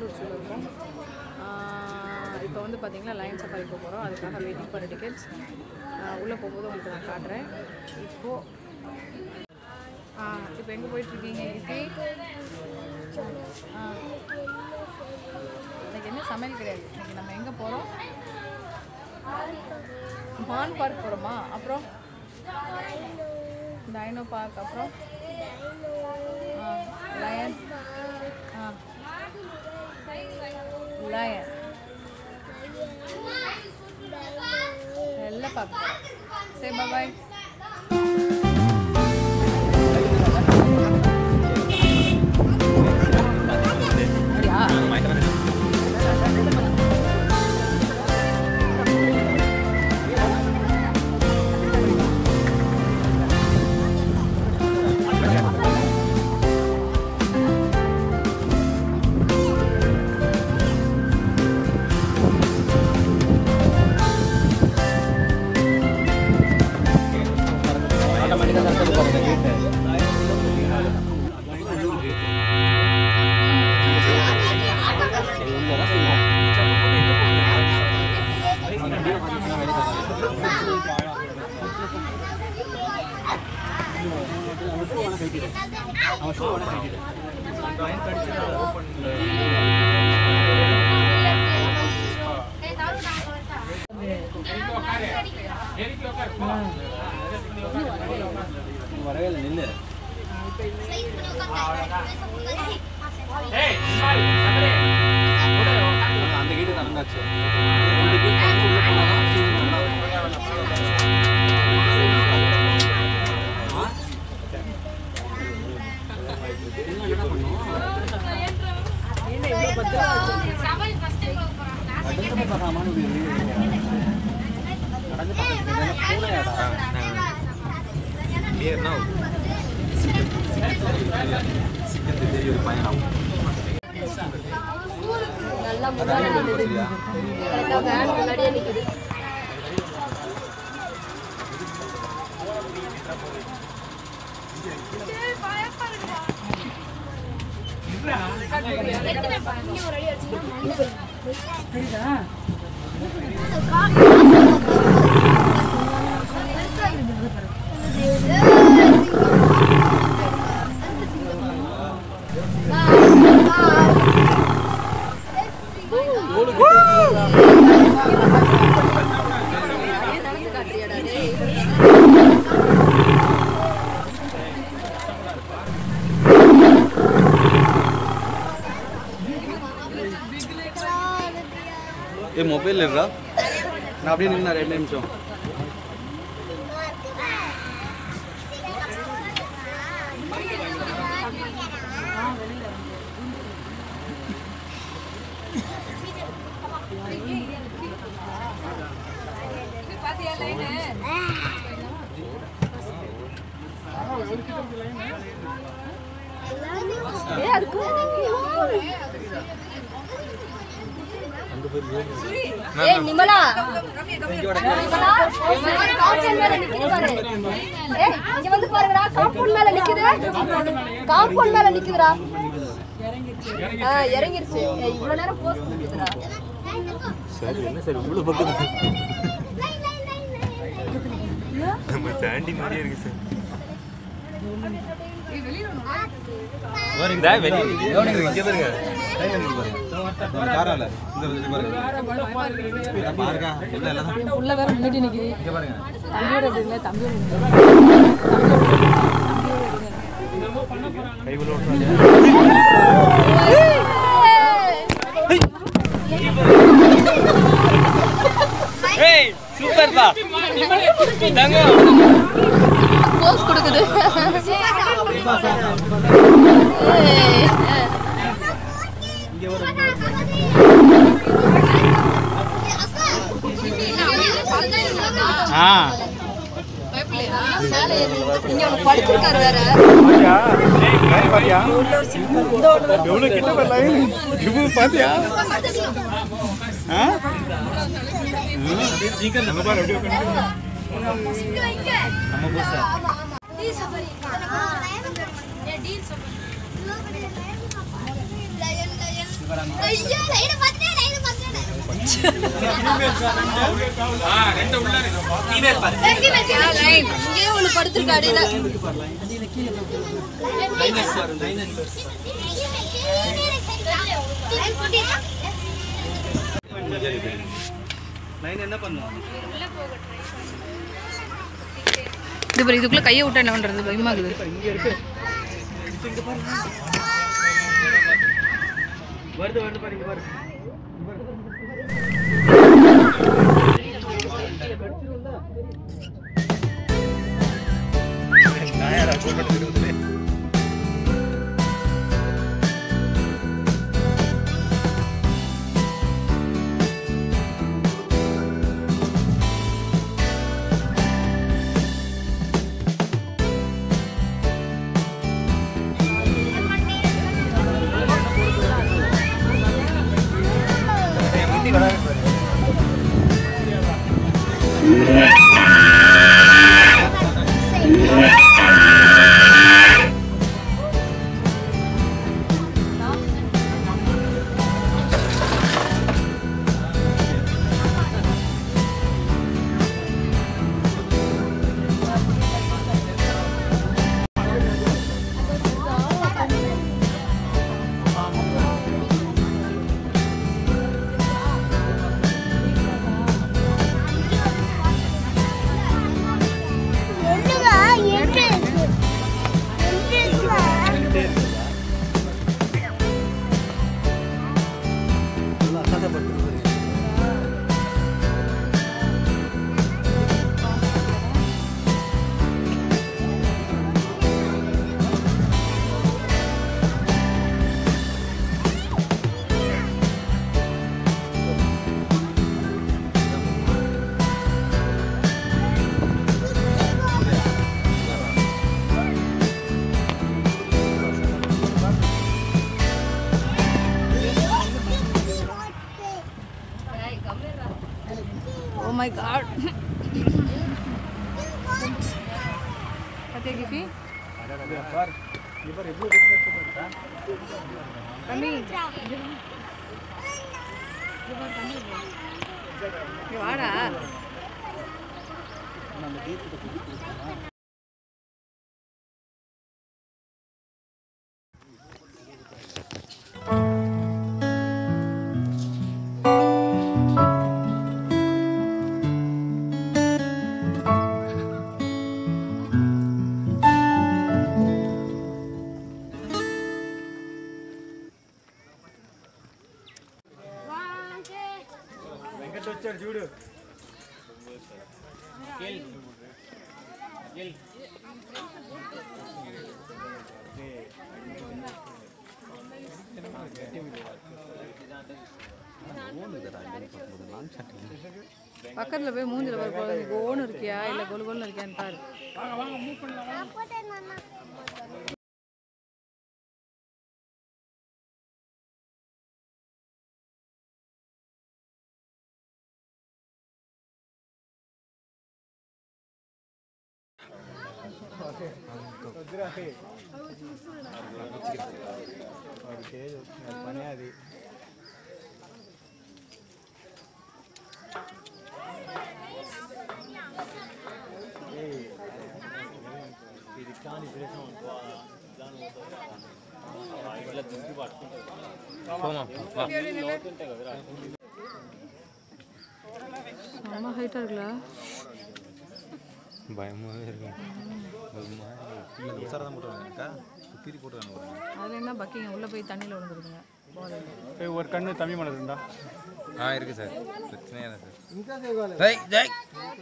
கடலூர் சூழல் இருக்கோம் இப்போ வந்து பார்த்தீங்கன்னா லயன் சஃபாரி போக போகிறோம் அதுக்காக வெயிட்டிங் பண்ண டிக்கெட்ஸ் உள்ளே போகும்போது உங்களுக்கு நான் காட்டுறேன் இப்போது இப்போ எங்கே போயிட்டுருக்கீங்க இப்போ இன்னைக்கு என்ன சமையல் கிடையாது இன்னைக்கு நம்ம எங்கே போகிறோம் மான் பார்க் போகிறோமா அப்புறம் டைனோ பார்க் அப்புறம் லயன் ஆ லயன் எல்லாம் பார்க்க போகிறோம் சரி பாய் அந்த வீடு நடந்தாச்சு நல்லா முன்னாடி நிக்குது. கரெக்டா வேன் முன்னாடியே நிக்குது ஏன் நடந்து காட்டுறியாடா டேய் ஏ மொபைல் இருக்கா நான் அப்படியே நின்று ரெண்டு நிமிஷம் ஏய் அதுக்கு ஏய் நிமலா நிமலா காம்பவுண்ட் மேல நிக்குது பாரு ஏய் இங்க வந்து பாருங்கடா காம்பவுண்ட் மேல நிக்குது காம்பவுண்ட் மேல நிக்குதுடா ஆ இறங்கிருச்சு ஏய் இவ்வளவு நேரம் போஸ்ட் கொடுக்குதுடா சரி என்ன சரி இவ்வளோ பக்கத்து நம்ம சாண்டி மாதிரியே இருக்கு சார் இங்கே பாருங்க காரால இந்த இது பாருங்க பாருங்க எல்லாம் எல்லாம் உள்ள வேற முன்னாடி நிற்கிது இங்கே பாருங்க தம்பியோட எடுங்க தம்பியோட எடுங்க சூப்பர்ப்பா தங்கம் போஸ்ட் கொடுக்குது ஏய், இங்கே ஒரு ஆ மேல ஏறி. இங்க ஒண்ணு படுத்திருக்காரு வேற பாத்தியா எவ்வளவு கிட்ட வரலாம் இவ்வளவு பாத்தியா நம்ம பாரு அப்படியே உட்கார்ந்து. நம்ம புதுசா ஐயோ லைன பார்த்தே லைன பார்த்தே இங்கே ஒண்ணு படுத்துருக்கு அடியில இது பாரு இதுக்குள்ள கையை விட்டா என்ன பண்றது பயமாகுது ஓ மை காட் கத்தியா கிஃபி கம்மி இங்க வாடா பக்கத்துல போய் மூஞ்சில பாரு போது கோன்னு இருக்கியா இல்ல கொலு கொலுன்னு இருக்கியான்னு பாரு செம்ம ஹைட்டா இருக்குல்ல பயமாவே இருக்கும் உசாரதான் போட்டுருவாங்க சுத்தி போட்டுருவாங்க அதுல என்ன பக்கிங்க உள்ள போய் தண்ணியில விழுந்துருக்குங்க போதையில. ஒரு கண்ணு தமிழ் மனது இருந்தா ஆ இருக்கு சார் பிரச்சனையே இல்லை சார் ஜெய் ஜெய்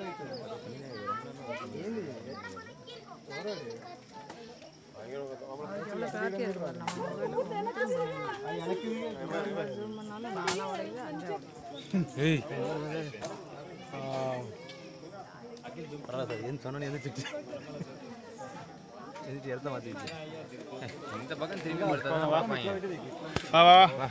எவ்வளவு கிராக்கியா இருக்கு பாரு நம்ம மொபைல் ஜூம் பண்ணாலும் நாலா உடையுது அஞ்சா உடையுது ஏய் பரவாயில்ல சார் ஏன் சொன்னோன்னு எந்திரிச்சு எந்திரிச்சு இடத்த மாற்றிடுச்சு இந்த பக்கம் திரும்பி எடுத்தா பார்ப்பாங்க வா வா வா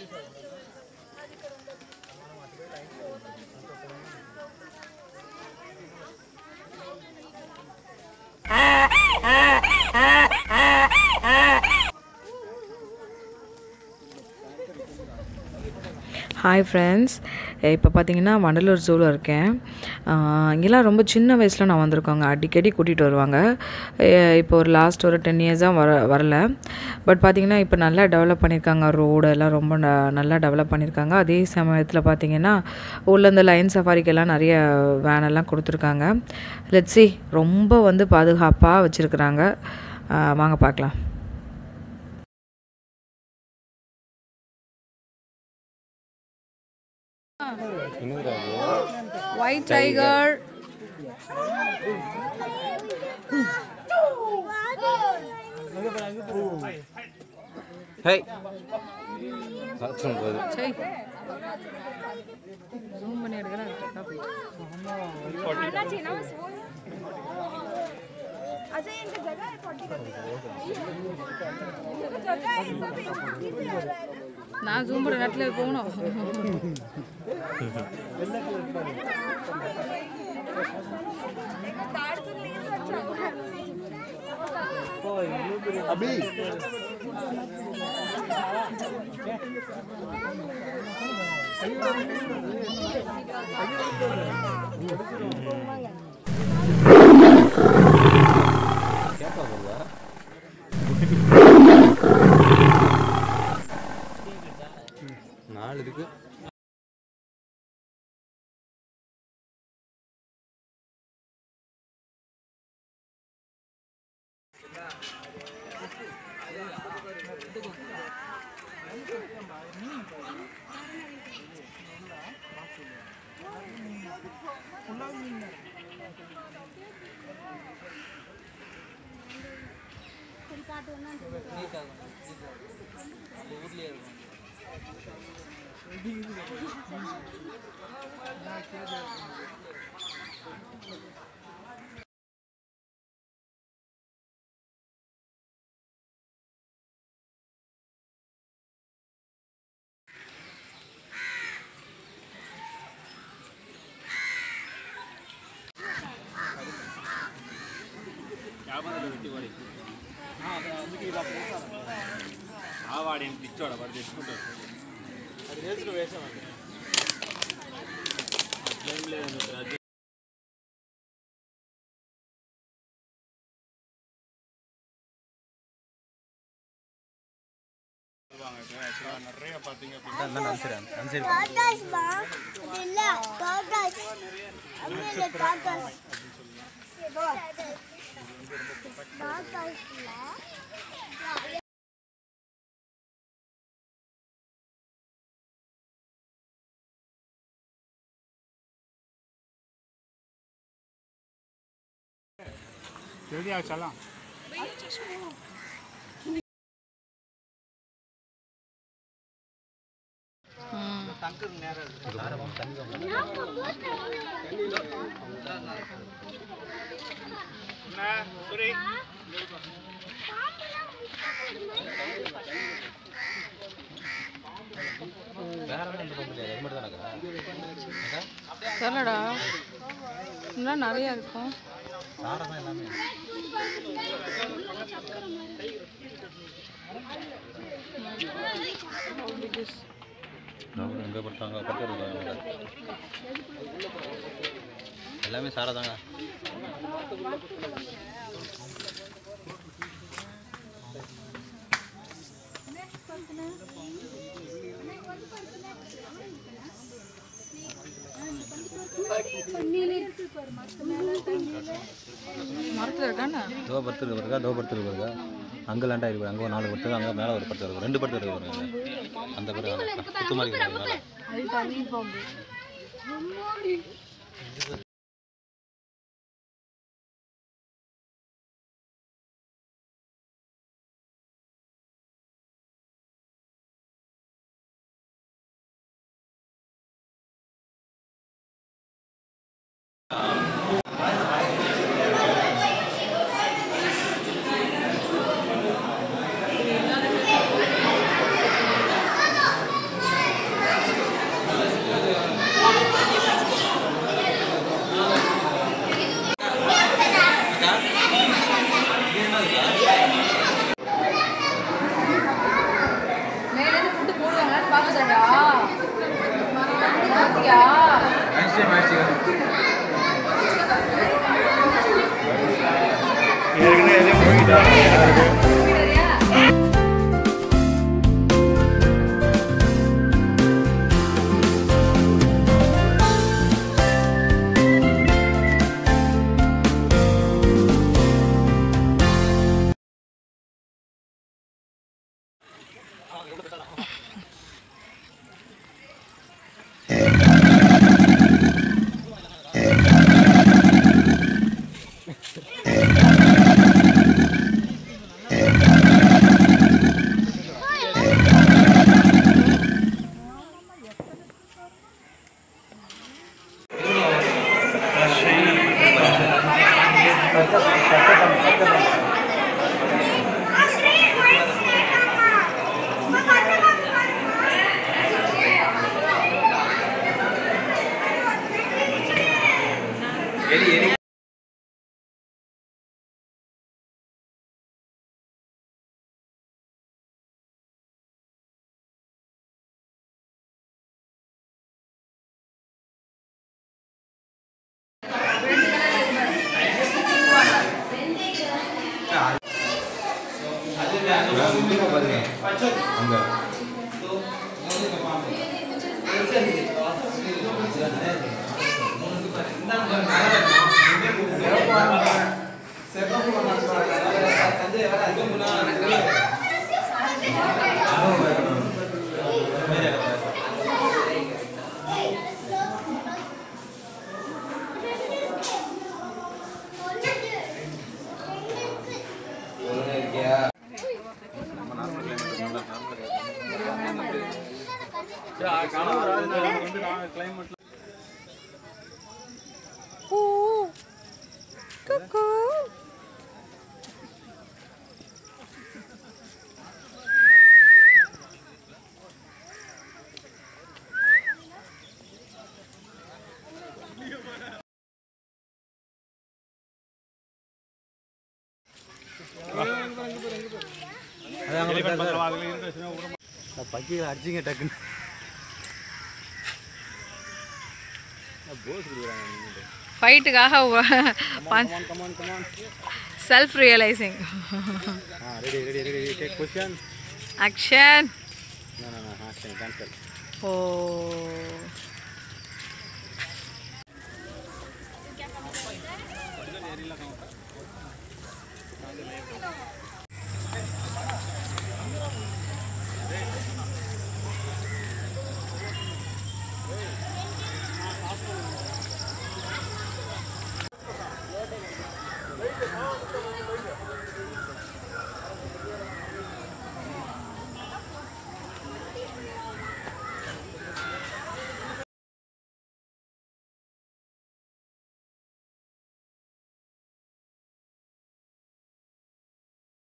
ஹாய் ஃப்ரெண்ட்ஸ் இப்போ பார்த்தீங்கன்னா வண்டலூர் ஜூவில் இருக்கேன் ஆஹ் இங்கெல்லாம் ரொம்ப சின்ன வயசில் நான் வந்திருக்கோங்க அடிக்கடி கூட்டிகிட்டு வருவாங்க அஹ் இப்போ ஒரு லாஸ்ட் ஒரு டென் இயர்ஸாக வர வரல பட் பார்த்தீங்கன்னா இப்போ நல்லா டெவலப் பண்ணியிருக்காங்க ரோடு எல்லாம் ரொம்ப ந- நல்லா டெவலப் பண்ணியிருக்காங்க அதே சமயத்தில் பார்த்தீங்கன்னா உள்ள இந்த லைன் சஃபாரிக்கெல்லாம் நிறைய வேன் எல்லாம் கொடுத்துருக்காங்க லெட்ஸி ரொம்ப வந்து பாதுகாப்பாக வச்சுருக்குறாங்க வாங்க பார்க்கலாம் ஒயிட் டைகர் ஹே பாத்ரூம் போகுது சரி ஜூம் பண்ணி எடுக்கிறேன் கரெக்டாக போயிட்டு நான் ஜூம் பண்ண நேரத்தில் போகணும் நாலு இருக்கு நிறைய பார்த்தீங்க அப்படின்னா அனுப்பிச்சிடுறேன் அனுப்பிச்சிடு டாட்டாஸ்மா அது இல்ல டாட்டாஸ் அது இல்ல டாட்டாஸ் டாட்டாஸ்ல ஜல்தி ஆச்சலாம் வேற வேலை போக முடியாது அது மட்டும் தான் தெரிலடா இன்னும் நிறையா இருக்கும் சாரம் தான் எல்லாமே எங்கே படுத்தாங்க பட்டு எல்லாமே சாரா தாங்க மரத்தில் இருக்காண்ணா தோ படுத்து இருக்கா தோ படுத்து இருக்கா அங்கே லேண்ட் ஆகிருக்கு அங்கே ஒரு நாலு படுத்து அங்கே மேலே ஒரு படுத்து இருக்கும் ரெண்டு படுத்து இருக்கு அந்த பேர் குத்து மாதிரி இருக்கு மேலே அது தண்ணி பாம்பு பக்கிகளை அடிச்சிங்க டக்குன்னு ஃபைட்டுக்காக self realising ready ready ready take question action no no no action cancel ஓ